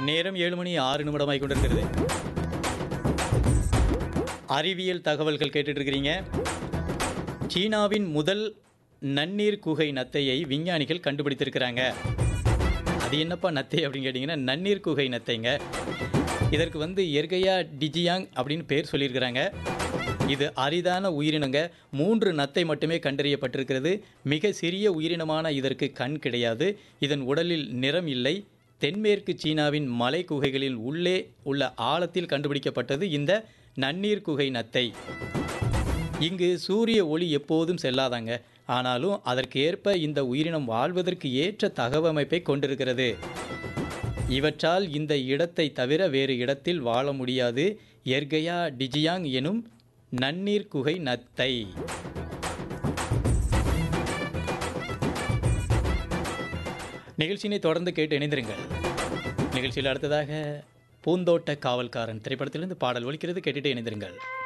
நேரம் ஏழு மணி ஆறு நிமிடமாய் கொண்டிருக்கிறது அறிவியல் தகவல்கள் கேட்டுட்டு இருக்கிறீங்க சீனாவின் முதல் நன்னீர் குகை நத்தையை விஞ்ஞானிகள் கண்டுபிடித்திருக்கிறாங்க அது என்னப்பா நத்தை அப்படின்னு கேட்டிங்கன்னா நன்னீர் குகை நத்தைங்க இதற்கு வந்து எர்கையா டிஜியாங் அப்படின்னு பேர் சொல்லியிருக்கிறாங்க இது அரிதான உயிரினங்க மூன்று நத்தை மட்டுமே கண்டறியப்பட்டிருக்கிறது மிக சிறிய உயிரினமான இதற்கு கண் கிடையாது இதன் உடலில் நிறம் இல்லை தென்மேற்கு சீனாவின் மலை குகைகளில் உள்ளே உள்ள ஆழத்தில் கண்டுபிடிக்கப்பட்டது இந்த நன்னீர் குகை நத்தை இங்கு சூரிய ஒளி எப்போதும் செல்லாதாங்க ஆனாலும் அதற்கு ஏற்ப இந்த உயிரினம் வாழ்வதற்கு ஏற்ற தகவமைப்பை கொண்டிருக்கிறது இவற்றால் இந்த இடத்தை தவிர வேறு இடத்தில் வாழ முடியாது எர்கையா டிஜியாங் எனும் நன்னீர் குகை நத்தை நிகழ்ச்சியினை தொடர்ந்து கேட்டு இணைந்திருங்கள் நிகழ்ச்சியில் அடுத்ததாக பூந்தோட்ட காவல்காரன் திரைப்படத்திலிருந்து பாடல் ஒலிக்கிறது கேட்டுட்டு இணைந்திருங்கள்